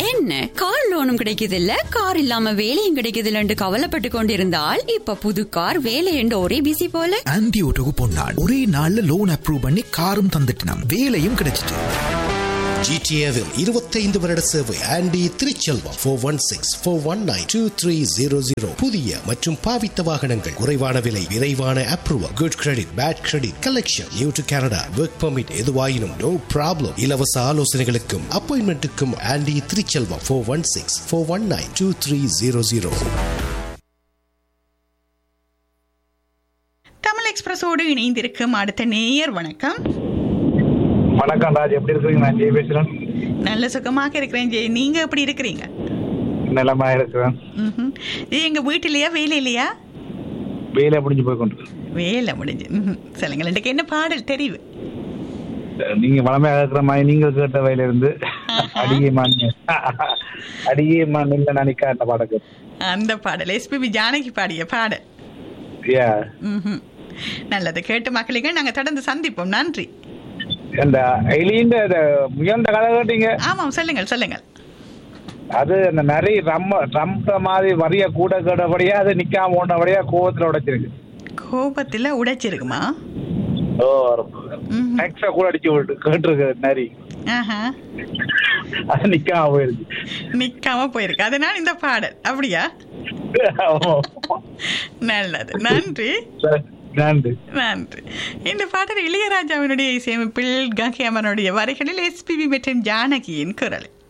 என்ன கார் லோனும் கிடைக்குது இல்ல கார் இல்லாம வேலையும் கிடைக்குது இல்லன்னு கவலைப்பட்டு கொண்டிருந்தால் இப்ப புது கார் வேலை என்று ஒரே பிசி போல ஆன்டி ஓட்டோக்கு பொன்னாள் ஒரே நாள்ல லோன் அப்ரூவ் பண்ணி காரும் தந்துட்டினாம் வேலையும் கிடைச்சிட்டு ஜிடிஏவில் இருபத்தைந்து வருட சேவை Andy Thiruchelvam four one six four one nine two three zero zero புதிய மற்றும் பாவித்த வாகனங்கள் குறைவான விலை விரைவான approval good credit bad credit collection new to Canada work permit எதுவாயினும் நோ ப்ராப்ளம் இலவச ஆலோசனைகளுக்கும் அப்பாயின்மெண்ட்டுக்கும் Andy Thiruchelvam four one six four one nine two three zero zero Tamil எக்ஸ்பிரஸோடு இணைந்திருக்கும் அடுத்த நேயர் வணக்கம் வணக்கம் ராஜ் எப்படி இருக்கிறீங்க நான் ஜெய் பேசுறேன் நல்ல சுகமாக இருக்கிறேன் ஜெய் நீங்க எப்படி இருக்கிறீங்க நிலமா இருக்கிறேன் ம்ஹும். ஜெய், எங்க வீட்டிலையா வேலையிலையா வேலை முடிஞ்சு போய் கொண்டு வேலை முடிஞ்சு ம்ஹும். சொல்லுங்கள் எனக்கு என்ன பாடல் தெரிவு நீங்க வளமையாக இருக்கிற மாதிரி நீங்க கேட்ட வயல இருந்து அடிகை மான் அடிகை மான் இல்ல நினைக்க அந்த பாடக்கு அந்த பாடல் எஸ்பிபி ஜானகி பாடிய பாடல் ஏ ம்ஹும். நல்லது கேட்டு மக்களுக்கு நாங்க தொடர்ந்து சந்திப்போம் நன்றி இந்த எலின்ற அந்த முயன்ற கதை கேட்டீங்க ஆமாம் சொல்லுங்கள் சொல்லுங்கள் அது அந்த நிறைய ரம்ம ரம்ப மாதிரி வரிய கூட கேட்டபடியா அது நிக்காம ஓடினபடியா கோவத்துல உடைச்சிருக்கு கோபத்துல உடைச்சிருக்குமா ஓ ம்ஹும். டேக்ஸா கூட அடிச்சு விட்டு கேட்டிருக்கு நரி ஆஹா அது நிக்காம போயிருக்கு நிக்காம போயிருக்கு அதனால இந்த பாடல் அப்படியா நல்லது நன்றி நன்றி நன்றி இந்த பாடல் இளையராஜாவினுடைய இசையமைப்பில் கங்கை அம்மனுடைய வரிகளில் எஸ்பிபி மற்றும் ஜானகியின் குரல்